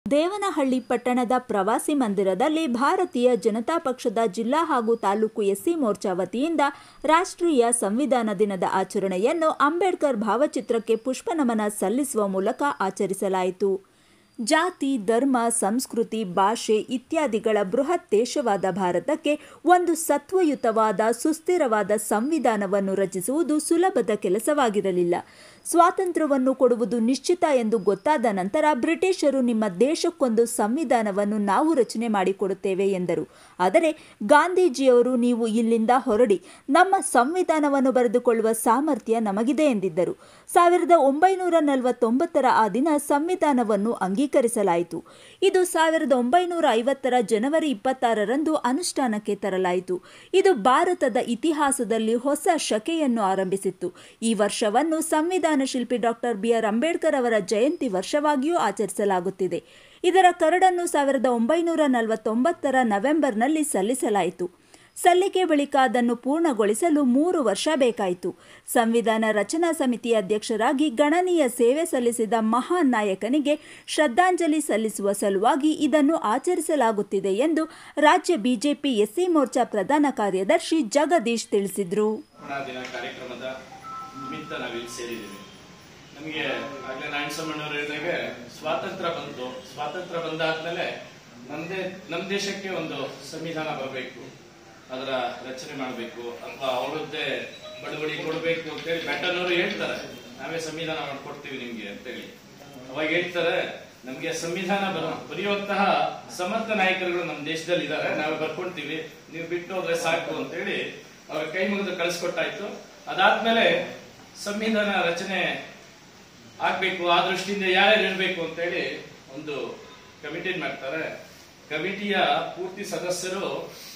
ದೇವನಹಳ್ಳಿ ಪಟ್ಟಣದ ಪ್ರವಾಸಿ ಮಂದಿರದಲ್ಲಿ ಭಾರತೀಯ ಜನತಾ ಪಕ್ಷದ ಜಿಲ್ಲಾ ಹಾಗೂ ತಾಲೂಕು ಎಸ್ಸಿ ಮೋರ್ಚಾ ವತಿಯಿಂದ ರಾಷ್ಟ್ರೀಯ ಸಂವಿಧಾನ ದಿನದ ಆಚರಣೆಯನ್ನು ಅಂಬೇಡ್ಕರ್ ಭಾವಚಿತ್ರಕ್ಕೆ ಪುಷ್ಪನಮನ ಸಲ್ಲಿಸುವ ಮೂಲಕ ಆಚರಿಸಲಾಯಿತು ಜಾತಿ ಧರ್ಮ ಸಂಸ್ಕೃತಿ ಭಾಷೆ ಇತ್ಯಾದಿಗಳ ಬೃಹತ್ ದೇಶವಾದ ಭಾರತಕ್ಕೆ ಒಂದು ಸತ್ವಯುತವಾದ ಸುಸ್ಥಿರವಾದ ಸಂವಿಧಾನವನ್ನು ರಚಿಸುವುದು ಸುಲಭದ ಕೆಲಸವಾಗಿರಲಿಲ್ಲ ಸ್ವಾತಂತ್ರ್ಯವನ್ನು ಕೊಡುವುದು ನಿಶ್ಚಿತ ಎಂದು ಗೊತ್ತಾದ ನಂತರ ಬ್ರಿಟಿಷರು ನಿಮ್ಮ ದೇಶಕ್ಕೊಂದು ಸಂವಿಧಾನವನ್ನು ನಾವು ರಚನೆ ಮಾಡಿಕೊಡುತ್ತೇವೆ ಎಂದರು ಆದರೆ ಗಾಂಧೀಜಿಯವರು ನೀವು ಇಲ್ಲಿಂದ ಹೊರಡಿ ನಮ್ಮ ಸಂವಿಧಾನವನ್ನು ಬರೆದುಕೊಳ್ಳುವ ಸಾಮರ್ಥ್ಯ ನಮಗಿದೆ ಎಂದಿದ್ದರು ಸಾವಿರದ ಒಂಬೈನೂರ ನಲವತ್ತೊಂಬತ್ತರ ಆ ದಿನ ಸಂವಿಧಾನವನ್ನು ಅಂಗೀಕರಿಸಲಾಯಿತು ಇದು ಸಾವಿರದ ಒಂಬೈನೂರ ಐವತ್ತರ ಜನವರಿ ಇಪ್ಪತ್ತಾರರಂದು ಅನುಷ್ಠಾನಕ್ಕೆ ತರಲಾಯಿತು ಇದು ಭಾರತದ ಇತಿಹಾಸದಲ್ಲಿ ಹೊಸ ಶಕೆಯನ್ನು ಆರಂಭಿಸಿತ್ತು ಈ ವರ್ಷವನ್ನು ಸಂವಿಧಾನ ಶಿಲ್ಪಿ ಡಾಕ್ಟರ್ ಬಿಆರ್ ಅಂಬೇಡ್ಕರ್ ಅವರ ಜಯಂತಿ ವರ್ಷವಾಗಿಯೂ ಆಚರಿಸಲಾಗುತ್ತಿದೆ ಇದರ ಕರಡನ್ನು ಸಾವಿರದ ಒಂಬೈನೂರ ನಲವತ್ತೊಂಬತ್ತರ ನವೆಂಬರ್ನಲ್ಲಿ ಸಲ್ಲಿಸಲಾಯಿತು ಸಲ್ಲಿಕೆ ಬಳಿಕ ಅದನ್ನು ಪೂರ್ಣಗೊಳಿಸಲು ಮೂರು ವರ್ಷ ಬೇಕಾಯಿತು ಸಂವಿಧಾನ ರಚನಾ ಸಮಿತಿ ಅಧ್ಯಕ್ಷರಾಗಿ ಗಣನೀಯ ಸೇವೆ ಸಲ್ಲಿಸಿದ ಮಹಾನ್ ನಾಯಕನಿಗೆ ಶ್ರದ್ಧಾಂಜಲಿ ಸಲ್ಲಿಸುವ ಸಲುವಾಗಿ ಇದನ್ನು ಆಚರಿಸಲಾಗುತ್ತಿದೆ ಎಂದು ರಾಜ್ಯ ಬಿಜೆಪಿ ಎಸ್ಸಿ ಮೋರ್ಚಾ ಪ್ರಧಾನ ಕಾರ್ಯದರ್ಶಿ ಜಗದೀಶ್ ತಿಳಿಸಿದರು ದಿನ ಕಾರ್ಯಕ್ರಮದ ನಿಮಿತ್ತ ನಾವಿಲ್ಲಿ ಸೇರಿದ್ದೀವಿ ನಮಗೆ ಆಗ್ಲೇ ನಾರಾಯಣಸ್ವಾಮಣ್ಣವ್ರು ಹೇಳಿದಾಗೆ ಸ್ವಾತಂತ್ರ್ಯ ಬಂತು ಸ್ವಾತಂತ್ರ್ಯ ಬಂದಾದ್ಮೇಲೆ ನಮ್ದೇ ನಮ್ಮ ದೇಶಕ್ಕೆ ಒಂದು ಸಂವಿಧಾನ ಬರಬೇಕು ಅದರ ರಚನೆ ಮಾಡಬೇಕು ಅಥವಾ ಅವರದ್ದೇ ಬಡವಡಿ ಕೊಡಬೇಕು ಅಂತೇಳಿ ಬೆಟ್ಟನವರು ಹೇಳ್ತಾರೆ ನಾವೇ ಸಂವಿಧಾನ ಮಾಡ್ಕೊಡ್ತೀವಿ ನಿಮ್ಗೆ ಅಂತೇಳಿ ಅವಾಗ ಹೇಳ್ತಾರೆ ನಮ್ಗೆ ಸಂವಿಧಾನ ಬರ ಬರೆಯುವಂತಹ ಸಮರ್ಥ ನಾಯಕರುಗಳು ನಮ್ಮ ದೇಶದಲ್ಲಿ ಇದ್ದಾರೆ ನಾವೇ ಬರ್ಕೊಳ್ತೀವಿ ನೀವು ಬಿಟ್ಟು ಹೋದ್ರೆ ಸಾಕು ಅಂತೇಳಿ ಅವ್ರ ಕೈ ಮುಗಿದು ಕಳಿಸ್ಕೊಟ್ಟಾಯ್ತು ಅದಾದ್ಮೇಲೆ ಸಂವಿಧಾನ ರಚನೆ ಆಗ್ಬೇಕು ಆ ದೃಷ್ಟಿಯಿಂದ ಯಾರ್ಯಾರು ಇರಬೇಕು ಅಂತೇಳಿ ಒಂದು ಕಮಿಟಿ ಮಾಡ್ತಾರೆ ಕಮಿಟಿಯ ಪೂರ್ತಿ ಸದಸ್ಯರು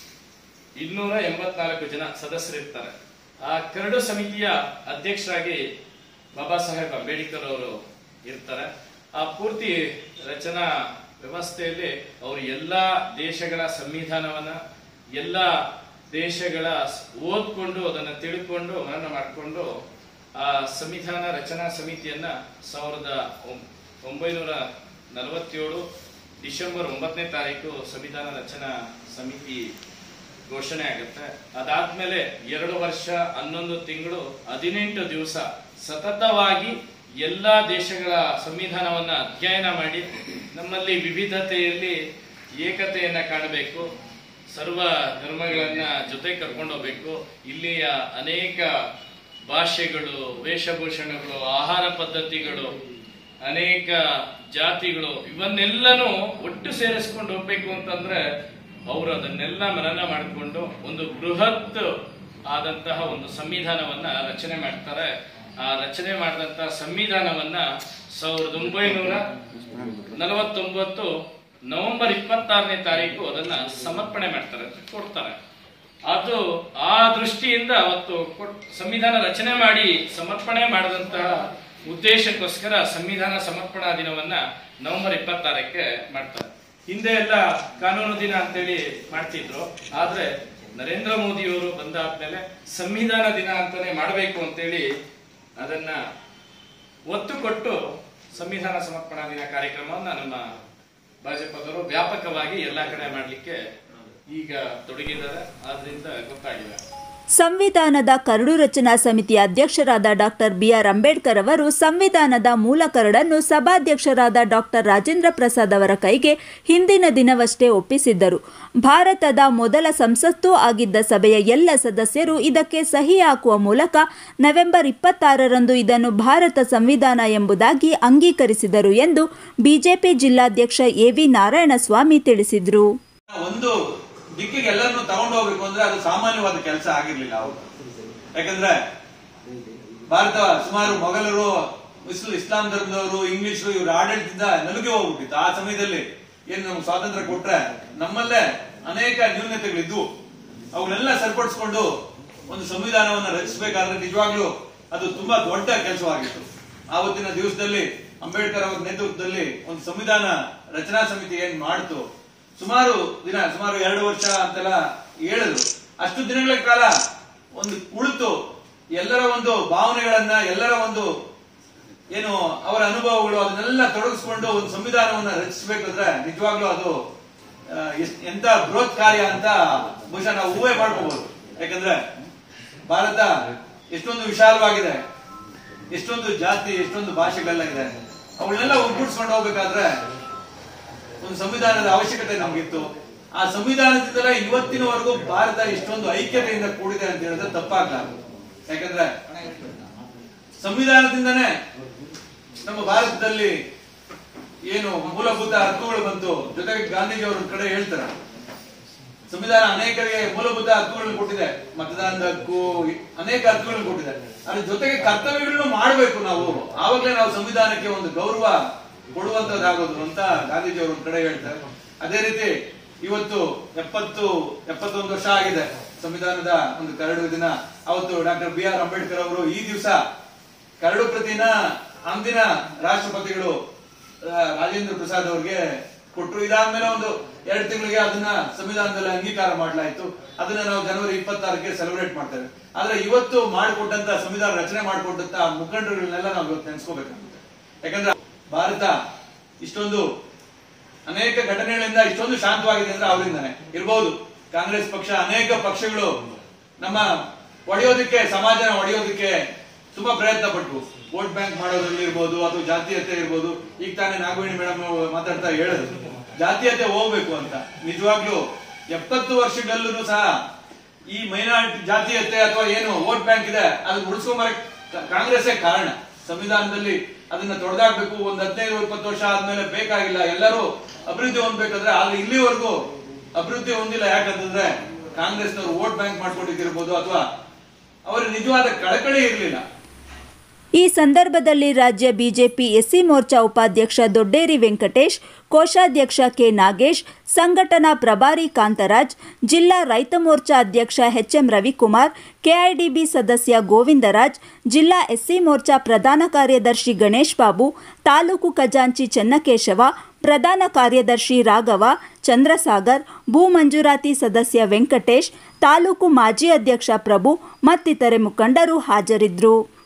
ಇನ್ನೂರ ಎಂಬತ್ನಾಲ್ಕು ಜನ ಸದಸ್ಯರಿರ್ತಾರೆ ಆ ಕರಡು ಸಮಿತಿಯ ಅಧ್ಯಕ್ಷರಾಗಿ ಬಾಬಾ ಸಾಹೇಬ್ ಅಂಬೇಡ್ಕರ್ ಅವರು ಇರ್ತಾರೆ ಆ ಪೂರ್ತಿ ರಚನಾ ವ್ಯವಸ್ಥೆಯಲ್ಲಿ ಅವರು ಎಲ್ಲಾ ದೇಶಗಳ ಸಂವಿಧಾನವನ್ನ ಎಲ್ಲಾ ದೇಶಗಳ ಸ್- ಓದ್ಕೊಂಡು ಅದನ್ನ ತಿಳ್ಕೊಂಡು ಮನನ ಮಾಡಿಕೊಂಡು ಆ ಸಂವಿಧಾನ ರಚನಾ ಸಮಿತಿಯನ್ನ ಸಾವಿರದ ಒಂ- ಒಂಬೈನೂರ ನಲವತ್ತೇಳು ಡಿಸೆಂಬರ್ ಒಂಬತ್ತನೇ ತಾರೀಕು ಸಂವಿಧಾನ ರಚನಾ ಸಮಿತಿ ಘೋಷಣೆ ಆಗುತ್ತೆ ಅದಾದ್ಮೇಲೆ ಎರಡು ವರ್ಷ ಹನ್ನೊಂದು ತಿಂಗಳು ಹದಿನೆಂಟು ದಿವಸ ಸತತವಾಗಿ ಎಲ್ಲಾ ದೇಶಗಳ ಸಂವಿಧಾನವನ್ನ ಅಧ್ಯಯನ ಮಾಡಿ ನಮ್ಮಲ್ಲಿ ವಿವಿಧತೆಯಲ್ಲಿ ಏಕತೆಯನ್ನ ಕಾಣಬೇಕು ಸರ್ವ ಧರ್ಮಗಳನ್ನ ಜೊತೆ ಕರ್ಕೊಂಡು ಹೋಗ್ಬೇಕು ಇಲ್ಲಿಯ ಅನೇಕ ಭಾಷೆಗಳು ವೇಷಭೂಷಣಗಳು ಆಹಾರ ಪದ್ಧತಿಗಳು ಅನೇಕ ಜಾತಿಗಳು ಇವನ್ನೆಲ್ಲನೂ ಒಟ್ಟು ಸೇರಿಸ್ಕೊಂಡು ಹೋಗ್ಬೇಕು ಅಂತಂದ್ರೆ ಅವರು ಅದನ್ನೆಲ್ಲ ಮನನ ಮಾಡಿಕೊಂಡು ಒಂದು ಬೃಹತ್ ಆದಂತಹ ಒಂದು ಸಂವಿಧಾನವನ್ನ ರಚನೆ ಮಾಡ್ತಾರೆ ಆ ರಚನೆ ಮಾಡಿದಂತಹ ಸಂವಿಧಾನವನ್ನ ಸಾವಿರದ ಒಂಬೈನೂರ ನಲವತ್ತೊಂಬತ್ತು ನವೆಂಬರ್ ಇಪ್ಪತ್ತಾರನೇ ತಾರೀಕು ಅದನ್ನ ಸಮರ್ಪಣೆ ಮಾಡ್ತಾರೆ ಕೊಡ್ತಾರೆ ಅದು ಆ ದೃಷ್ಟಿಯಿಂದ ಅವತ್ತು ಕೊಟ್- ಸಂವಿಧಾನ ರಚನೆ ಮಾಡಿ ಸಮರ್ಪಣೆ ಮಾಡಿದಂತಹ ಉದ್ದೇಶಕ್ಕೋಸ್ಕರ ಸಂವಿಧಾನ ಸಮರ್ಪಣಾ ದಿನವನ್ನ ನವೆಂಬರ್ ಇಪ್ಪತ್ತಾರಕ್ಕೆ ಮಾಡ್ತಾರೆ ಹಿಂದೆ ಎಲ್ಲ ಕಾನೂನು ದಿನ ಅಂತೇಳಿ ಮಾಡ್ತಿದ್ರು ಆದ್ರೆ ನರೇಂದ್ರ ಮೋದಿಯವರು ಬಂದಾದ್ಮೇಲೆ ಸಂವಿಧಾನ ದಿನ ಅಂತಾನೆ ಮಾಡಬೇಕು ಅಂತೇಳಿ ಅದನ್ನ ಒತ್ತು ಕೊಟ್ಟು ಸಂವಿಧಾನ ಸಮರ್ಪಣಾ ದಿನ ಕಾರ್ಯಕ್ರಮವನ್ನ ನಮ್ಮ ಭಾಜಪದವರು ವ್ಯಾಪಕವಾಗಿ ಎಲ್ಲಾ ಕಡೆ ಮಾಡ್ಲಿಕ್ಕೆ ಈಗ ತೊಡಗಿದ್ದಾರೆ ಆದ್ರಿಂದ ಗೊತ್ತಾಗಿದೆ ಸಂವಿಧಾನದ ಕರಡು ರಚನಾ ಸಮಿತಿಯ ಅಧ್ಯಕ್ಷರಾದ ಡಾಕ್ಟರ್ ಬಿಆರ್ ಅಂಬೇಡ್ಕರ್ ಅವರು ಸಂವಿಧಾನದ ಮೂಲ ಕರಡನ್ನು ಸಭಾಧ್ಯಕ್ಷರಾದ ಡಾಕ್ಟರ್ ರಾಜೇಂದ್ರ ಪ್ರಸಾದ್ ಅವರ ಕೈಗೆ ಹಿಂದಿನ ದಿನವಷ್ಟೇ ಒಪ್ಪಿಸಿದ್ದರು ಭಾರತದ ಮೊದಲ ಸಂಸತ್ತೂ ಆಗಿದ್ದ ಸಭೆಯ ಎಲ್ಲ ಸದಸ್ಯರು ಇದಕ್ಕೆ ಸಹಿ ಹಾಕುವ ಮೂಲಕ ನವೆಂಬರ್ ಇಪ್ಪತ್ತಾರರಂದು ಇದನ್ನು ಭಾರತ ಸಂವಿಧಾನ ಎಂಬುದಾಗಿ ಅಂಗೀಕರಿಸಿದರು ಎಂದು ಬಿಜೆಪಿ ಜಿಲ್ಲಾಧ್ಯಕ್ಷ ಎವಿ ನಾರಾಯಣಸ್ವಾಮಿ ತಿಳಿಸಿದರು ಒಂದು ದಿಕ್ಕಿಗೆ ಎಲ್ಲರನ್ನು ತಗೊಂಡು ಹೋಗ್ಬೇಕು ಅಂದ್ರೆ ಅದು ಸಾಮಾನ್ಯವಾದ ಕೆಲಸ ಆಗಿರ್ಲಿಲ್ಲ ಅವರು ಯಾಕಂದ್ರೆ ಭಾರತ ಸುಮಾರು ಮೊಘಲರು ಇಸ್ಲ- ಇಸ್ಲಾಂ ಧರ್ಮದವರು ಇಂಗ್ಲಿಷರು ಇವ್ರ ಆಡಳಿತದಿಂದ ನಲುಗಿ ಹೋಗ್ಬಿಟ್ಟಿತ್ತು ಆ ಸಮಯದಲ್ಲಿ ಏನ್ ನಮ್ಗೆ ಸ್ವಾತಂತ್ರ್ಯ ಕೊಟ್ರೆ ನಮ್ಮಲ್ಲೇ ಅನೇಕ ನ್ಯೂನತೆಗಳಿದ್ವು ಅವನ್ನೆಲ್ಲ ಸರಿಪಡಿಸ್ಕೊಂಡು ಒಂದು ಸಂವಿಧಾನವನ್ನ ರಚಿಸಬೇಕಾದ್ರೆ ನಿಜವಾಗ್ಲೂ ಅದು ತುಂಬಾ ದೊಡ್ಡ ಕೆಲಸವಾಗಿತ್ತು ಆವತ್ತಿನ ದಿವಸದಲ್ಲಿ ಅಂಬೇಡ್ಕರ್ ಅವರ ನೇತೃತ್ವದಲ್ಲಿ ಒಂದು ಸಂವಿಧಾನ ರಚನಾ ಸಮಿತಿ ಏನ್ ಮಾಡ್ತು ಸುಮಾರು ದಿನ ಸುಮಾರು ಎರಡು ವರ್ಷ ಅಂತೆಲ್ಲ ಹೇಳಿದ್ರು ಅಷ್ಟು ದಿನಗಳ ಕಾಲ ಒಂದು ಕುಳಿತು ಎಲ್ಲರ ಒಂದು ಭಾವನೆಗಳನ್ನ ಎಲ್ಲರ ಒಂದು ಏನು ಅವರ ಅನುಭವಗಳು ಅದನ್ನೆಲ್ಲ ತೊಡಗಿಸ್ಕೊಂಡು ಒಂದು ಸಂವಿಧಾನವನ್ನ ರಚಿಸಬೇಕಾದ್ರೆ ನಿಜವಾಗ್ಲೂ ಅದು ಆ, ಎಷ್ಟ್- ಎಂತ ಬೃಹತ್ ಕಾರ್ಯ ಅಂತ ಬಹುಶಃ ನಾವು ಊಹೆ ಮಾಡ್ಕೋಬಹುದು ಯಾಕಂದ್ರೆ ಭಾರತ ಎಷ್ಟೊಂದು ವಿಶಾಲವಾಗಿದೆ ಎಷ್ಟೊಂದು ಜಾತಿ ಎಷ್ಟೊಂದು ಭಾಷೆಗಳೆಲ್ಲ ಇದೆ ಅವಳನ್ನೆಲ್ಲ ಒಗ್ಗೂಡಿಸ್ಕೊಂಡು ಹೋಗ್ಬೇಕಾದ್ರೆ ಒಂದು ಸಂವಿಧಾನದ ಅವಶ್ಯಕತೆ ನಮ್ಗಿತ್ತು ಆ ಸಂವಿಧಾನದಿಂದಲೇ ಇವತ್ತಿನವರೆಗೂ ಭಾರತ ಇಷ್ಟೊಂದು ಐಕ್ಯತೆಯಿಂದ ಕೂಡಿದೆ ಅಂತ ಹೇಳಿದ್ರೆ ತಪ್ಪಾಗ್ಲಾರ್ದು ಯಾಕಂದ್ರೆ ಸಂವಿಧಾನದಿಂದನೇ ನಮ್ಮ ಭಾರತದಲ್ಲಿ ಏನು ಮೂಲಭೂತ ಹಕ್ಕುಗಳು ಬಂತು ಜೊತೆಗೆ ಗಾಂಧೀಜಿ ಅವರು ಕಡೆ ಹೇಳ್ತಾರೆ ಸಂವಿಧಾನ ಅನೇಕರಿಗೆ ಮೂಲಭೂತ ಹಕ್ಕುಗಳನ್ನು ಕೊಟ್ಟಿದೆ ಮತದಾನದ ಹಕ್ಕು ಅನೇಕ ಹಕ್ಕುಗಳನ್ನು ಕೊಟ್ಟಿದೆ ಅದ್ರ ಜೊತೆಗೆ ಕರ್ತವ್ಯಗಳನ್ನು ಮಾಡಬೇಕು ನಾವು ಆವಾಗಲೇ ನಾವು ಸಂವಿಧಾನಕ್ಕೆ ಒಂದು ಗೌರವ ಕೊಡುವಂತದ್ದಾಗೋದು ಅಂತ ಗಾಂಧೀಜಿ ಅವರು ಒಂದ್ ಕಡೆ ಹೇಳ್ತಾರೆ ಅದೇ ರೀತಿ ಇವತ್ತು ಎಪ್ಪತ್ತು ಎಪ್ಪತ್ತೊಂದು ವರ್ಷ ಆಗಿದೆ ಸಂವಿಧಾನದ ಒಂದು ಕರಡು ದಿನ ಅವತ್ತು ಡಾಕ್ಟರ್ ಬಿ ಆರ್ ಅಂಬೇಡ್ಕರ್ ಅವರು ಈ ದಿವಸ ಕರಡು ಪ್ರತಿನ ಅಂದಿನ ರಾಷ್ಟ್ರಪತಿಗಳು ಆ, ರಾಜೇಂದ್ರ ಪ್ರಸಾದ್ ಅವ್ರಿಗೆ ಕೊಟ್ರು ಇದಾದ್ಮೇಲೆ ಒಂದು ಎರಡು ತಿಂಗಳಿಗೆ ಅದನ್ನ ಸಂವಿಧಾನದಲ್ಲಿ ಅಂಗೀಕಾರ ಮಾಡಲಾಯ್ತು ಅದನ್ನ ನಾವು ಜನವರಿ ಇಪ್ಪತ್ತಾರಕ್ಕೆ ಸೆಲೆಬ್ರೇಟ್ ಮಾಡ್ತೇವೆ ಆದ್ರೆ ಇವತ್ತು ಮಾಡಿಕೊಟ್ಟಂತ ಸಂವಿಧಾನ ರಚನೆ ಮಾಡಿಕೊಟ್ಟಂತ ಮುಖಂಡರುಗಳನ್ನೆಲ್ಲ ನಾವು ಇವತ್ತು ನೆನೆಸ್ಕೋಬೇಕಾಗುತ್ತೆ ಯಾಕಂದ್ರೆ ಭಾರತ ಇಷ್ಟೊಂದು ಅನೇಕ ಘಟನೆಗಳಿಂದ ಇಷ್ಟೊಂದು ಶಾಂತವಾಗಿದೆ ಅಂದ್ರೆ ಅವರಿಂದಾನೆ ಇರ್ಬೋದು ಕಾಂಗ್ರೆಸ್ ಪಕ್ಷ ಅನೇಕ ಪಕ್ಷಗಳು ನಮ್ಮ ಒಡೆಯೋದಕ್ಕೆ ಸಮಾಜನ ಒಡೆಯೋದಕ್ಕೆ ತುಂಬಾ ಪ್ರಯತ್ನ ಪಟ್ವು ವೋಟ್ ಬ್ಯಾಂಕ್ ಮಾಡೋದ್ರಲ್ಲಿ ಇರ್ಬೋದು ಅಥವಾ ಜಾತೀಯತೆ ಇರ್ಬೋದು ಈಗ ತಾನೇ ನಾಗವೇಣಿ ಮೇಡಮ್ ಮಾತಾಡ್ತಾ ಹೇಳಿದ್ರು ಜಾತೀಯತೆ ಹೋಗ್ಬೇಕು ಅಂತ ನಿಜವಾಗ್ಲೂ ಎಪ್ಪತ್ತು ವರ್ಷಗಳಲ್ಲೂ ಸಹ ಈ ಮೈನಾರಿಟಿ ಜಾತೀಯತೆ ಅಥವಾ ಏನು ವೋಟ್ ಬ್ಯಾಂಕ್ ಇದೆ ಅದನ್ನ ಉಳಿಸ್ಕೊಂಬರಕ್ ಕಾಂಗ್ರೆಸ್ಸೇ ಕಾರಣ ಸಂವಿಧಾನದಲ್ಲಿ ಅದನ್ನ ತೊಡೆದಾಕ್ಬೇಕು ಒಂದ್ ಹದಿನೈದು ಇಪ್ಪತ್ತು ವರ್ಷ ಆದ್ಮೇಲೆ ಬೇಕಾಗಿಲ್ಲ ಎಲ್ಲರೂ ಅಭಿವೃದ್ಧಿ ಹೊಂದ್ಬೇಕಾದ್ರೆ ಆದ್ರೆ ಇಲ್ಲಿವರೆಗೂ ಅಭಿವೃದ್ಧಿ ಹೊಂದಿಲ್ಲ ಯಾಕಂತಂದ್ರೆ ಕಾಂಗ್ರೆಸ್ನವರು ವೋಟ್ ಬ್ಯಾಂಕ್ ಮಾಡ್ಕೊಂಡಿದ್ದಿರ್ಬೋದು ಅಥವಾ ಅವರ ನಿಜವಾದ ಕಳಕಳಿ ಇರಲಿಲ್ಲ ಈ ಸಂದರ್ಭದಲ್ಲಿ ರಾಜ್ಯ ಬಿಜೆಪಿ ಎಸ್ಸಿ ಮೋರ್ಚಾ ಉಪಾಧ್ಯಕ್ಷ ದೊಡ್ಡೇರಿ ವೆಂಕಟೇಶ್ ಕೋಶಾಧ್ಯಕ್ಷ ಕೆ ನಾಗೇಶ್ ಸಂಘಟನಾ ಪ್ರಭಾರಿ ಕಾಂತರಾಜ್ ಜಿಲ್ಲಾ ರೈತ ಮೋರ್ಚಾ ಅಧ್ಯಕ್ಷ ಎಚ್ಎಂ ರವಿಕುಮಾರ್ ಕೆಐಡಿಬಿ ಸದಸ್ಯ ಗೋವಿಂದರಾಜ್ ಜಿಲ್ಲಾ ಎಸ್ಸಿ ಮೋರ್ಚಾ ಪ್ರಧಾನ ಕಾರ್ಯದರ್ಶಿ ಗಣೇಶ್ ಬಾಬು ತಾಲೂಕು ಖಜಾಂಚಿ ಚೆನ್ನಕೇಶವ ಪ್ರಧಾನ ಕಾರ್ಯದರ್ಶಿ ರಾಘವ ಚಂದ್ರಸಾಗರ್ ಭೂ ಮಂಜೂರಾತಿ ಸದಸ್ಯ ವೆಂಕಟೇಶ್ ತಾಲೂಕು ಮಾಜಿ ಅಧ್ಯಕ್ಷ ಪ್ರಭು ಮತ್ತಿತರೆ ಮುಖಂಡರು ಹಾಜರಿದ್ದರು